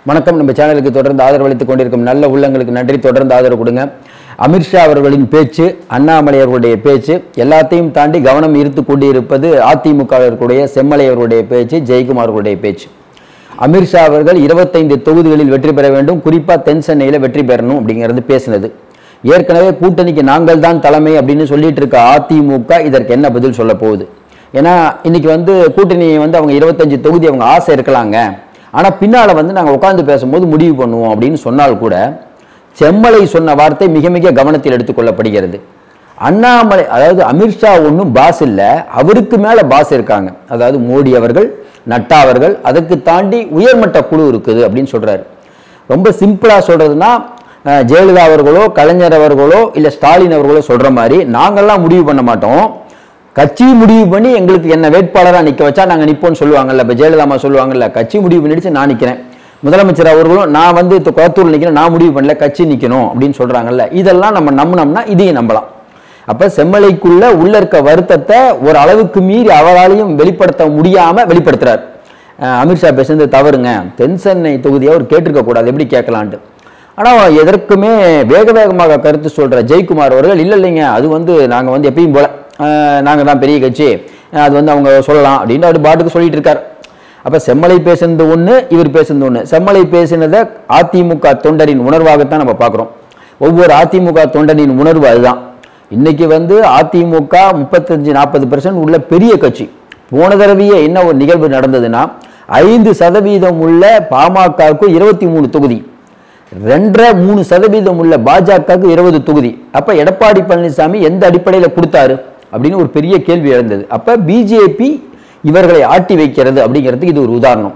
வணக்கம் நம்ம சேனலுக்கு தொடர்ந்து ஆதரவளித்துக் கொண்டிருக்கும் நல்ல உள்ளங்களுக்கு நன்றி தொடர்ந்து ஆதரவு கொடுங்க அமித்ஷா அவர்களின் பேச்சு அண்ணாமலை அவர்களுடைய பேச்சு எல்லாத்தையும் தாண்டி கவனம் ஈர்த்து கொண்டிருப்பது அதிமுகவிற்குடைய செம்மலை அவர்களுடைய பேச்சு ஜெயக்குமார் அவர்களுடைய பேச்சு அமித்ஷா அவர்கள் இருபத்தைந்து தொகுதிகளில் வெற்றி பெற வேண்டும் குறிப்பா தென் சென்னையில வெற்றி பெறணும் அப்படிங்கிறது பேசினது ஏற்கனவே கூட்டணிக்கு நாங்கள் தான் தலைமை அப்படின்னு சொல்லிட்டு இருக்க அதிமுக இதற்கு என்ன பதில் சொல்ல போகுது ஏன்னா இன்னைக்கு வந்து கூட்டணி வந்து அவங்க இருபத்தஞ்சு தொகுதி அவங்க ஆசை இருக்கலாங்க ஆனா பின்னால வந்து நாங்க உட்கார்ந்து பேசும்போது முடிவு பண்ணுவோம் அப்படின்னு சொன்னால் கூட செம்மலை சொன்ன வார்த்தை மிக மிக கவனத்தில் எடுத்துக்கொள்ளப்படுகிறது அண்ணாமலை அதாவது அமித்ஷா ஒன்றும் பாஸ் இல்லை அவருக்கு மேல பாஸ் இருக்காங்க அதாவது மோடி அவர்கள் நட்டா அவர்கள் அதுக்கு தாண்டி உயர்மட்ட குழு இருக்குது அப்படின்னு சொல்றாரு ரொம்ப சிம்பிளா சொல்றதுன்னா அஹ், ஜெயலலிதா அவர்களோ கலைஞர் அவர்களோ இல்ல ஸ்டாலின் அவர்களோ சொல்ற மாதிரி நாங்கெல்லாம் முடிவு பண்ண மாட்டோம் கட்சி முடிவு பண்ணி எங்களுக்கு என்ன வேட்பாளராக நிக்க வச்சா நாங்க நிப்போம்னு சொல்லுவாங்கல்ல இப்போ ஜெயலலிதா அம்மா சொல்லுவாங்கல்ல கட்சி முடிவு பண்ணிடுச்சு நான் நிக்கிறேன் முதலமைச்சர் அவர்களும் நான் வந்து இப்போ கோத்தூர்ல நிக்கிறேன் நான் முடிவு பண்ணல கட்சி நிக்கணும் அப்படின்னு சொல்றாங்கல்ல இதெல்லாம் நம்ம நம்பினோம்னா இதையும் நம்பலாம் அப்ப செம்மலைக்குள்ள உள்ள இருக்க வருத்தத்தை ஒரு அளவுக்கு மீறி அவராலையும் வெளிப்படுத்த முடியாம வெளிப்படுத்துறாரு அஹ் அமித்ஷா பேசுனது தவறுங்க தென் சென்னை தொகுதியை அவர் கேட்டிருக்க கூடாது எப்படி கேட்கலான்ட்டு ஆனா எதற்குமே வேக வேகமாக கருத்து சொல்ற ஜெயக்குமார் அவர்கள் இல்ல இல்லைங்க அது வந்து நாங்க வந்து எப்பயும் போல அஹ் நாங்க தான் பெரிய கட்சி அஹ் அது வந்து அவங்க சொல்லலாம் அப்படின்னு அவர் பாட்டுக்கு சொல்லிட்டு இருக்காரு அப்ப செம்மலை பேசுனது ஒண்ணு இவர் பேசுனது ஒண்ணு செம்மலை பேசினதை அதிமுக தொண்டரின் உணர்வாகத்தான் நம்ம பார்க்கிறோம் ஒவ்வொரு அதிமுக தொண்டனின் உணர்வு அதுதான் இன்னைக்கு வந்து அதிமுக முப்பத்தஞ்சு நாற்பது பெர்சன்ட் உள்ள பெரிய கட்சி போன தடவையே என்ன ஒரு நிகழ்வு நடந்ததுன்னா ஐந்து சதவீதம் உள்ள பாமகவுக்கு இருபத்தி மூணு தொகுதி ரெண்டரை மூணு சதவீதம் உள்ள பாஜகவுக்கு இருபது தொகுதி அப்ப எடப்பாடி பழனிசாமி எந்த அடிப்படையில கொடுத்தாரு அப்படின்னு ஒரு பெரிய கேள்வி எழுந்தது அப்ப பிஜேபி இவர்களை ஆட்டி வைக்கிறது அப்படிங்கிறதுக்கு இது ஒரு உதாரணம்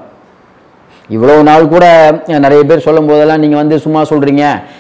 இவ்வளவு நாள் கூட அஹ், நிறைய பேர் சொல்லும் போதெல்லாம் நீங்க வந்து சும்மா சொல்றீங்க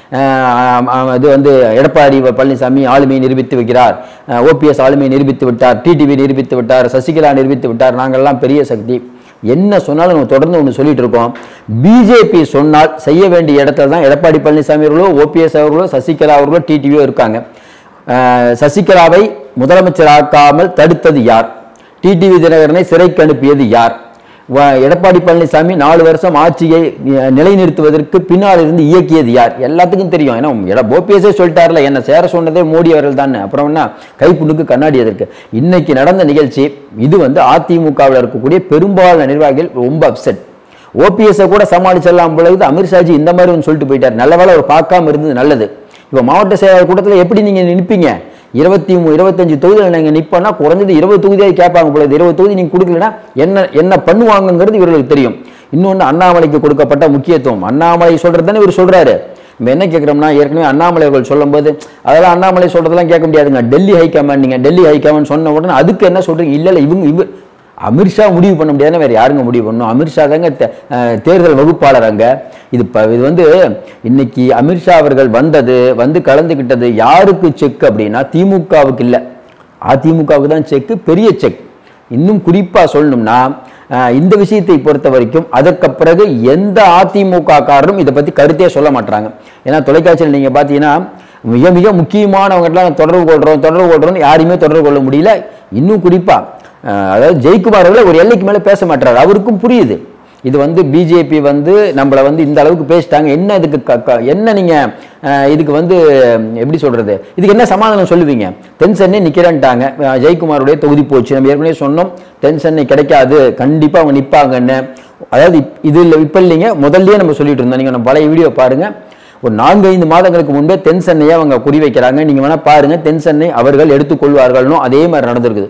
அஹ், அஹ், இது வந்து எடப்பாடி பழனிசாமி ஆளுமையை நிரூபித்து வைக்கிறார் ஓபிஎஸ் ஆளுமையை நிரூபித்து விட்டார் டிடிவி நிரூபித்து விட்டார் சசிகலா நிரூபித்து விட்டார் நாங்கள்லாம் பெரிய சக்தி என்ன சொன்னாலும் நம்ம தொடர்ந்து ஒன்று சொல்லிட்டு இருக்கோம் பிஜேபி சொன்னால் செய்ய வேண்டிய இடத்துல தான் எடப்பாடி பழனிசாமி அவர்களோ ஓபிஎஸ் அவர்களோ சசிகலா அவர்களோ டிடிவியோ இருக்காங்க அஹ், சசிகலாவை முதலமைச்சராக்காமல் தடுத்தது யார் டிடிவி தினகரனை சிறைக்கு அனுப்பியது யார் வ- எடப்பாடி பழனிசாமி நாலு வருஷம் ஆட்சியை அஹ், நிலைநிறுத்துவதற்கு பின்னால் இருந்து இயக்கியது யார் எல்லாத்துக்கும் தெரியும் ஏன்னா எட ஓபிஎஸ்ஸே சொல்லிட்டார்ல என்ன சேர சொன்னதே மோடி அவர்கள் தானே அப்புறம் என்ன கைப்புண்ணுக்கு கண்ணாடி எதற்கு இன்னைக்கு நடந்த நிகழ்ச்சி இது வந்து அதிமுகவில் இருக்கக்கூடிய பெரும்பாலான நிர்வாகிகள் ரொம்ப அப்செட் ஓபிஎஸ்ஸை கூட சமாளிச்சிடலாம் பொழுது அமித்ஷாஜி இந்த மாதிரி ஒன்று சொல்லிட்டு போயிட்டார் நல்ல வேளை அவர் பார்க்காம இருந்தது நல்லது இப்போ மாவட்ட செயலாளர் கூட்டத்தில் எப்படி நீங்க நிற்பீங்க இருபத்தி மூ இருபத்தஞ்சு தொகுதியில் நீங்க நிற்போம்னா குறைஞ்சது இருபது தொகுதியாக கேட்பாங்க பொழுது இருபது தொகுதி நீங்க கொடுக்கலன்னா என்ன என்ன பண்ணுவாங்கங்கிறது இவர்களுக்கு தெரியும் இன்னொன்று அண்ணாமலைக்கு கொடுக்கப்பட்ட முக்கியத்துவம் அண்ணாமலை சொல்றது தானே இவர் சொல்றாரு நம்ம என்ன கேட்குறோம்னா ஏற்கனவே அண்ணாமலை அவர்கள் சொல்லும்போது அதெல்லாம் அண்ணாமலை சொல்றதெல்லாம் கேட்க முடியாதுங்க டெல்லி ஹைகமாண்ட் நீங்க டெல்லி ஹைகமாண்ட் சொன்ன உடனே அதுக்கு என்ன சொல்றீங்க இல்ல இல்ல இவங்க இவ அமித்ஷா முடிவு பண்ண முடியாதுன்னா வேற யாருங்க முடிவு பண்ணணும் அமித்ஷா தாங்க தே- அஹ் தேர்தல் வகுப்பாளர் அங்க இது ப- இது வந்து இன்னைக்கு அமித்ஷா அவர்கள் வந்தது வந்து கலந்துக்கிட்டது யாருக்கு செக் அப்படின்னா திமுகவுக்கு இல்ல அதிமுகவுக்கு தான் செக் பெரிய செக் இன்னும் குறிப்பா சொல்லணும்னா அஹ், இந்த விஷயத்தை பொறுத்த வரைக்கும் அதற்கு பிறகு எந்த அதிமுக காரரும் இதை பத்தி கருத்தே சொல்ல மாட்டாங்க ஏன்னா தொலைக்காட்சியில் நீங்க பாத்தீங்கன்னா மிக மிக முக்கியமானவங்கெல்லாம் தொடர்பு கொள்றோம் தொடர்பு கொள்றோம்னு யாரையுமே தொடர்பு கொள்ள முடியல இன்னும் குறிப்பா அஹ், அதாவது ஜெயக்குமார் அவர்கள் ஒரு எல்லைக்கு மேல பேச மாட்டாரு அவருக்கும் புரியுது இது வந்து பிஜேபி வந்து நம்மளை வந்து இந்த அளவுக்கு பேசிட்டாங்க என்ன இதுக்கு க- க- என்ன நீங்க அஹ், இதுக்கு வந்து உம், எப்படி சொல்றது இதுக்கு என்ன சமாதானம் சொல்லுவீங்க தென் சென்னை நிக்கிறேன்ட்டாங்க அஹ், ஜெயக்குமாருடைய தொகுதி போச்சு நம்ம ஏற்கனவே சொன்னோம் தென் சென்னை கிடைக்காது கண்டிப்பா அவங்க நிப்பாங்கன்னு அதாவது இப்- இது இல்லை இப்ப இல்லைங்க முதல்லயே நம்ம சொல்லிட்டு இருந்தோம் நீங்க நம்ம பழைய வீடியோ பாருங்க ஒரு நான்கு ஐந்து மாதங்களுக்கு முன்பே தென் சென்னையை அவங்க குறி வைக்கிறாங்க நீங்க வேணா பாருங்க தென் சென்னை அவர்கள் எடுத்துக்கொள்வார்கள்னு அதே மாதிரி நடந்திருக்குது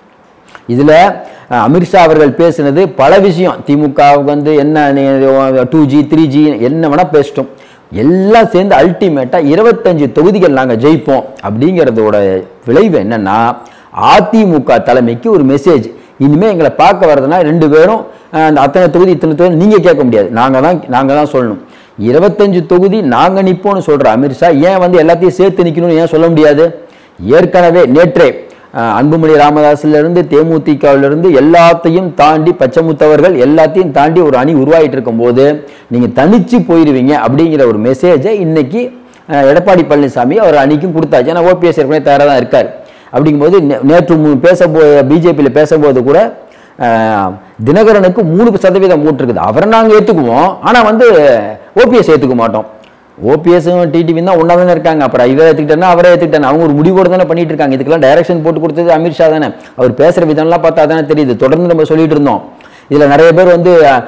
இதுல அஹ், அமித்ஷா அவர்கள் பேசினது பல விஷயம் திமுகவுக்கு வந்து என்ன டூ ஜி த்ரீ ஜி என்ன வேணா பேசிட்டோம் எல்லாம் சேர்ந்து அல்டிமேட்டா இருபத்தஞ்சு தொகுதிகள் நாங்க ஜெயிப்போம் அப்படிங்கிறதோட விளைவு என்னன்னா அதிமுக தலைமைக்கு ஒரு மெசேஜ் இனிமே எங்களை பார்க்க வர்றதுன்னா ரெண்டு பேரும் அஹ், அந்த அத்தனை தொகுதி இத்தனை தொகுதி நீங்க கேட்க முடியாது நாங்க தான் நாங்க தான் சொல்லணும் இருபத்தஞ்சு தொகுதி நாங்க நிப்போம்னு சொல்ற அமித்ஷா ஏன் வந்து எல்லாத்தையும் சேர்த்து நிக்கணும்னு ஏன் சொல்ல முடியாது ஏற்கனவே நேற்றே அஹ், அன்புமணி ராமதாஸ்ல இருந்து தேமுதிகவில இருந்து எல்லாத்தையும் தாண்டி பச்சைமுத்தவர்கள் எல்லாத்தையும் தாண்டி ஒரு அணி உருவாகிட்டு இருக்கும்போது நீங்க தனிச்சு போயிருவீங்க அப்படிங்கிற ஒரு மெசேஜை இன்னைக்கு அஹ், எடப்பாடி பழனிசாமி அவர் அணிக்கும் கொடுத்தாச்சு ஏன்னா ஓபிஎஸ் ஏற்கனவே தயாராக தான் இருக்கார் அப்படிங்கும்போது நே- நேற்று மு- பேச போ பிஜேபியில் பேசும்போது கூட அஹ், தினகரனுக்கு மூணு சதவீதம் ஓட்டு இருக்குது அவரை நாங்கள் ஏற்றுக்குவோம் ஆனால் வந்து ஓபிஎஸ் ஏற்றுக்க மாட்டோம் ஓபிஎஸும் டிடிவி தான் ஒன்றா தானே இருக்காங்க அப்புறம் இவரை ஏற்றுக்கிட்டேன்னா அவரை ஏற்றுக்கிட்டேன் அவங்க ஒரு முடிவோடு தானே பண்ணிட்டு இருக்காங்க இதுக்கெல்லாம் டைரக்ஷன் போட்டு கொடுத்தது அமித்ஷா தானே அவர் பேசுகிற விதம்லாம் பார்த்தா தானே தெரியுது தொடர்ந்து நம்ம சொல்லிட்டு இருந்தோம் இதில் நிறைய பேர் வந்து அஹ்,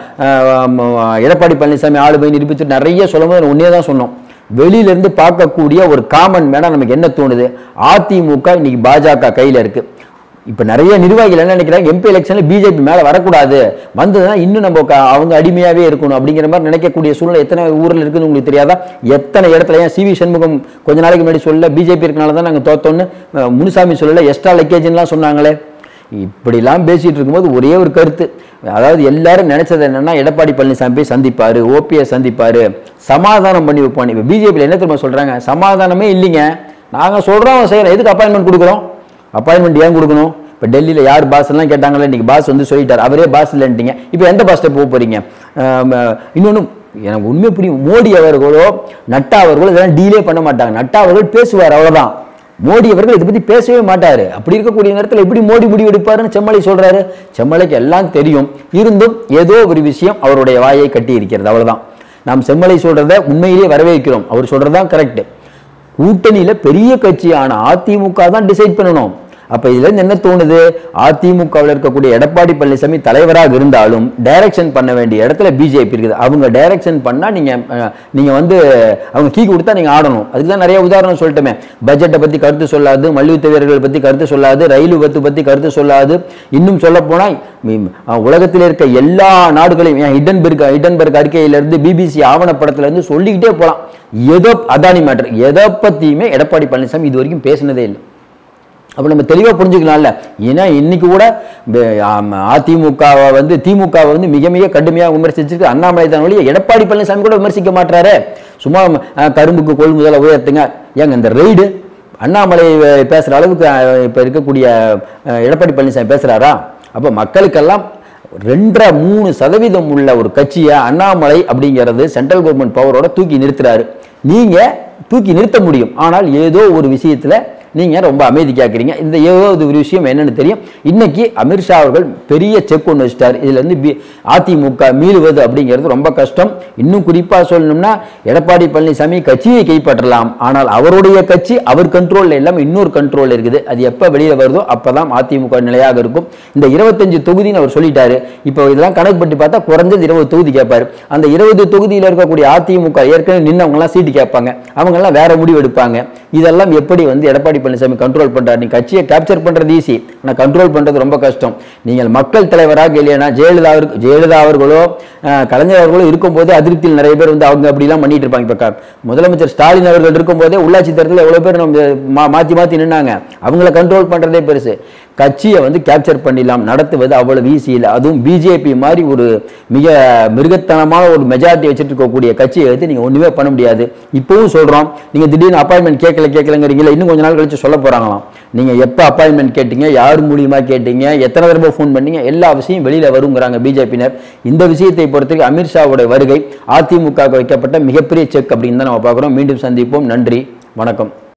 அஹ், எடப்பாடி பழனிசாமி ஆளு போய் நிரூபித்து நிறைய சொல்லும்போது ஒன்றே தான் சொன்னோம் வெளியிலேருந்து பார்க்கக்கூடிய ஒரு காமன் மேடம் நமக்கு என்ன தோணுது அதிமுக இன்னைக்கு பாஜக கையில் இருக்கு இப்போ நிறைய நிர்வாகிகள் என்ன நினைக்கிறாங்க எம்பி எலெக்ஷனில் பிஜேபி மேலே வரக்கூடாது வந்ததுன்னா இன்னும் நம்ம க- அவங்க அடிமையாகவே இருக்கணும் அப்படிங்கிற மாதிரி நினைக்கக்கூடிய சூழ்நிலை எத்தனை ஊரில் இருக்குன்னு உங்களுக்கு தெரியாதா எத்தனை இடத்துல ஏன் சிவி சண்முகம் கொஞ்ச நாளைக்கு முன்னாடி சொல்ல பிஜேபி இருக்கனால தான் நாங்கள் தோத்தோன்னு அஹ், முனுசாமி சொல்லல எக்ஸ்ட்ரா லக்கேஜ்லாம் சொன்னாங்களே இப்படிலாம் பேசிட்டு இருக்கும்போது ஒரே ஒரு கருத்து அதாவது எல்லாரும் நினைச்சது என்னன்னா எடப்பாடி பழனிசாமி போய் சந்திப்பாரு ஓபிஎஸ் சந்திப்பாரு சமாதானம் பண்ணி வைப்பான் இப்போ பிஜேபியில் என்ன தெரியுமா சொல்றாங்க சமாதானமே இல்லைங்க நாங்கள் சொல்றோம் செய்யறோம் எதுக்கு அப்பாயின்மெண்ட் கொடுக்குறோம் அப்பாயின்மெண்ட் ஏன் கொடுக்கணும் இப்போ டெல்லியில் யார் பாஸ் எல்லாம் கேட்டாங்களே இன்னைக்கு பாஸ் வந்து சொல்லிட்டார் அவரே பாஸ் இல்லைன்ட்டீங்க இப்போ எந்த பாஸ்ட்டை போக போறீங்க இன்னொன்று எனக்கு உண்மை புரியும் மோடி அவர்களோ நட்டா அவர்களோ இதெல்லாம் டீலே பண்ண மாட்டாங்க நட்டா அவர்கள் பேசுவார் அவ்வளவுதான் மோடி அவர்கள் இதை பத்தி பேசவே மாட்டாரு அப்படி இருக்கக்கூடிய நேரத்தில் எப்படி மோடி முடிவு எடுப்பாருன்னு செம்மலை சொல்றாரு செம்மலைக்கு எல்லாம் தெரியும் இருந்தும் ஏதோ ஒரு விஷயம் அவருடைய வாயை கட்டி இருக்கிறது அவ்வளவுதான் நாம் செம்மலை சொல்றத உண்மையிலேயே வரவேற்கிறோம் அவர் சொல்றதுதான் கரெக்ட் கூட்டணியில பெரிய கட்சியான அதிமுக தான் டிசைட் பண்ணணும் அப்ப இதுல இருந்து என்ன தோணுது அதிமுகவில் இருக்கக்கூடிய எடப்பாடி பழனிசாமி தலைவராக இருந்தாலும் டைரக்ஷன் பண்ண வேண்டிய இடத்துல பிஜேபி இருக்குது அவங்க டைரக்ஷன் பண்ணா நீங்க அஹ், நீங்க வந்து அவங்க கீ கொடுத்தா நீங்க ஆடணும் அதுக்கு தான் நிறைய உதாரணம் சொல்லிட்டோமே பட்ஜெட்டை பத்தி கருத்து சொல்லாது மல்யுத்த வீரர்கள் பத்தி கருத்து சொல்லாது ரயில் விபத்து பத்தி கருத்து சொல்லாது இன்னும் சொல்ல போனா ம், அஹ், உலகத்தில் இருக்க எல்லா நாடுகளையும் ஏன் ஹிடன்பெர்க் ஹிடன்பெர்க் அறிக்கையிலிருந்து பிபிசி ஆவணப்படத்துல இருந்து சொல்லிக்கிட்டே போலாம் எதோ அதானி மேட்டர் எதை பத்தியுமே எடப்பாடி பழனிசாமி இது வரைக்கும் பேசினதே இல்லை அப்போ நம்ம தெளிவாக புரிஞ்சுக்கலாம்ல ஏன்னா இன்னைக்கு கூட ப- ஆம், அதிமுகவை வந்து திமுகவை வந்து மிக மிக கடுமையாக விமர்சிச்சிருக்கு அண்ணாமலை தான் வழியை எடப்பாடி பழனிசாமி கூட விமர்சிக்க மாட்டாரு சும்மா அஹ், கரும்புக்கு கொள்முதலை உயர்த்துங்க ஏங்க இந்த ரெய்டு அண்ணாமலை அஹ், பேசுற அளவுக்கு அஹ், இப்ப இருக்கக்கூடிய அஹ், எடப்பாடி பழனிசாமி பேசுறாரா அப்போ மக்களுக்கெல்லாம் ரெண்டரை மூணு சதவீதம் உள்ள ஒரு கட்சியை அண்ணாமலை அப்படிங்கிறது சென்ட்ரல் கவர்மெண்ட் பவரோட தூக்கி நிறுத்துறாரு நீங்க தூக்கி நிறுத்த முடியும் ஆனால் ஏதோ ஒரு விஷயத்துல நீங்க ரொம்ப அமைதி கேட்குறீங்க இந்த ஏதோ ஒரு விஷயம் என்னன்னு தெரியும் இன்னைக்கு அமித்ஷா அவர்கள் பெரிய செக் ஒன்று வச்சிட்டார் இதுல இருந்து பி- அதிமுக மீளுவது அப்படிங்கிறது ரொம்ப கஷ்டம் இன்னும் குறிப்பா சொல்லணும்னா எடப்பாடி பழனிசாமி கட்சியை கைப்பற்றலாம் ஆனால் அவருடைய கட்சி அவர் கண்ட்ரோல்ல இல்லாம இன்னொரு கண்ட்ரோல் இருக்குது அது எப்ப வெளியில வருதோ அப்பதான் அதிமுக நிலையாக இருக்கும் இந்த இருபத்தஞ்சு தொகுதின்னு அவர் சொல்லிட்டாரு இப்போ இதெல்லாம் கணக்கு பட்டி பார்த்தா குறைஞ்சது இருபது தொகுதி கேட்பாரு அந்த இருபது தொகுதியில் இருக்கக்கூடிய அதிமுக ஏற்கனவே நின்னவங்க எல்லாம் சீட்டு கேட்பாங்க அவங்க எல்லாம் வேற முடிவு எடுப்பாங்க இதெல்லாம் எப்படி வந்து எடப்பாடி பழனிசாமி கண்ட்ரோல் பண்றாரு நீ கட்சியை கேப்சர் பண்றது ஈஸி ஆனா கண்ட்ரோல் பண்றது ரொம்ப கஷ்டம் நீங்கள் மக்கள் தலைவராக இல்லையா ஜெயலலிதா அவருக்கு- ஜெயலலிதா அவர்களோ அஹ், கலைஞர் அவர்களோ இருக்கும்போதே அதிருப்தியில் நிறைய பேர் வந்து அவங்க அப்படிலாம் பண்ணிட்டு இருப்பாங்க இப்ப க- முதலமைச்சர் ஸ்டாலின் அவர்கள் இருக்கும்போதே உள்ளாட்சி தேர்தலில் எவ்வளவு பேர் நம்ம மா- மாத்தி மாத்தி நின்னாங்க அவங்கள கண்ட்ரோல் பண்றதே பெருசு கட்சியை வந்து கேப்சர் பண்ணிடலாம் நடத்துவது அவ்வளவு ஈஸி இல்லை அதுவும் பிஜேபி மாதிரி ஒரு மிக மிருகத்தனமான ஒரு மெஜாரிட்டி வச்சுட்டு இருக்கக்கூடிய கட்சியை எடுத்து நீங்க ஒண்ணுமே பண்ண முடியாது இப்பவும் சொல்றோம் நீங்க திடீர்னு அப்பாயின்மெண்ட் கேட்கல கேட்கலங்கிறீங்களா இன்னும் கொஞ்ச நாள் கழிச்சு சொல்ல போறாங்களாம் நீங்க எப்ப அப்பாயின்மெண்ட் கேட்டீங்க யார் மூலியமா கேட்டீங்க எத்தனை தடவை ஃபோன் பண்ணீங்க எல்லா விஷயம் வெளியில வருங்கிறாங்க பிஜேபியினர் இந்த விஷயத்தை பொறுத்தவரைக்கும் அமித்ஷாவோட வருகை அதிமுக க்கு வைக்கப்பட்ட மிகப்பெரிய செக் அப்படின்னு தான் நம்ம பார்க்குறோம் மீண்டும் சந்திப்போம் நன்றி வணக்கம்